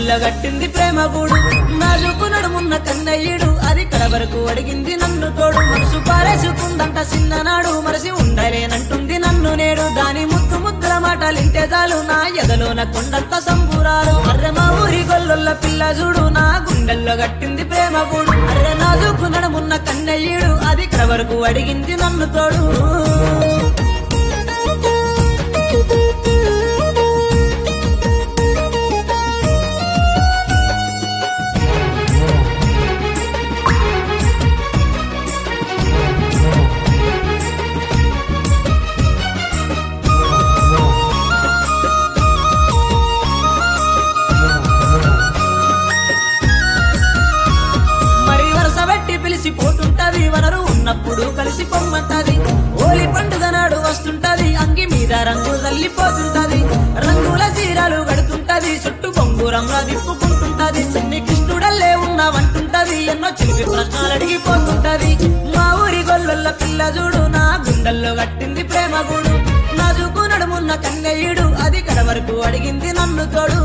గుండెల్లో కట్టింది ప్రేమ గూడు నాజుకు నడుమున్న కన్నయ్యుడు అది కడ వరకు అడిగింది నన్ను తోడు మనసు పారేసుకుందంట చిన్ననాడు మరసి ఉండలేనంటుంది నన్ను నేడు దాని ముద్దు ముద్దుల మాటలింటే చాలు నా ఎదలోన కొండంత సంబురాలు అర్రె మా ఊరి గొల్లొల్ల పిల్ల చూడు నా గుండెల్లో కట్టింది ప్రేమ గూడు అర్రె నాజుకు నడుమున్న కన్నయ్యుడు అది కడ వరకు అడిగింది నన్ను తోడు మరి వరుస పెట్టి పిలిచి పోతుంటది వనరు ఉన్నప్పుడు కలిసి పొమ్మంటది హోలీ పండుగ నాడు వస్తుంటది అంగి మీద రంగు తల్లిపోతుంటది రంగుల చీరలు కడుతుంటది చుట్టూ బొంగురంగా దిప్పుకుంటుంటది చిన్ని కృష్ణుడల్లే ఉన్నావంటుంటది ఎన్నో చిలిపి ప్రశ్నలు అడిగిపోతుంటది మా ఊరి గొల్లొల్ల పిల్ల చూడు నా గుండెల్లో కట్టింది ప్రేమ గూడు నాజుకు నడుమున్న కన్నయ్యుడు అది కడ వరకు అడిగింది నన్ను తోడు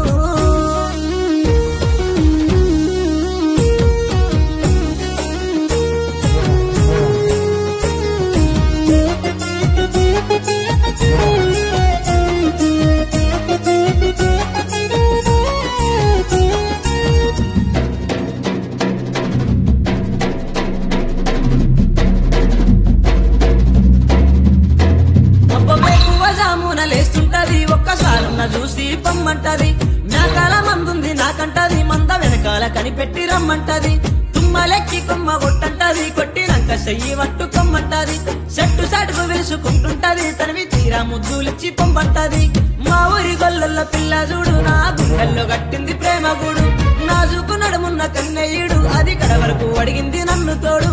అబ్బబేకువ జామున లేస్తుంటది ఒక్కసారున్న చూసి పొమ్మంటది నాకాల మందుంది నాకంటది మంద వెనకాల కనిపెట్టి రమ్మంటది తుమ్మలెక్కి కొమ్మ కొట్టంటది కొట్టినాక చెయ్యి పట్టుకొమ్మంటది చెట్టు సాటుకు వేసుకుంటుంటది తనవి తీరా ముద్దులిచ్చి పొమ్మంటది మా ఊరి గొల్లల పిల్ల చూడు నా గుండెల్లో కట్టింది ప్రేమ గూడు నాజుకు నడుమున్న కన్నయ్యుడు అది కడ వరకు అడిగింది నన్ను తోడు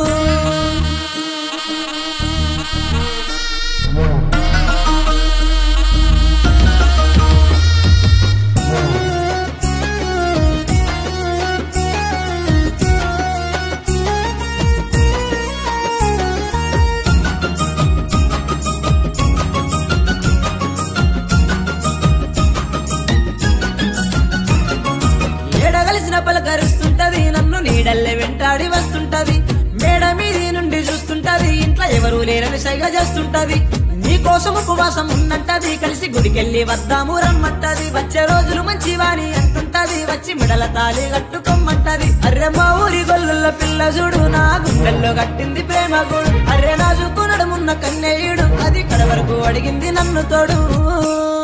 ఏడగలిసిన పలకరిస్తుంటది నన్ను నీడల్లే వెంటాడి వస్తుంటది మేడ మీది నుండి చూస్తుంటది ఇంట్లో ఎవరూ లేరని సైగ చేస్తుంటది నీ కోసం ఉపవాసం ఉన్నట్టది కలిసి గుడికెళ్ళి వద్దాము రమ్మంటది వచ్చే రోజులు మంచివాని అంటుంటది వచ్చి మిడల తాళి కట్టుకోమంటది అర్రె మా ఊరి గొల్లుల పిల్ల చూడు నా గుండెల్లో కట్టింది ప్రేమ గూడు అర్రె నాజుకు నడుమున్న కన్నయ్యుడు అది కడ వరకు అడిగింది నన్ను తోడు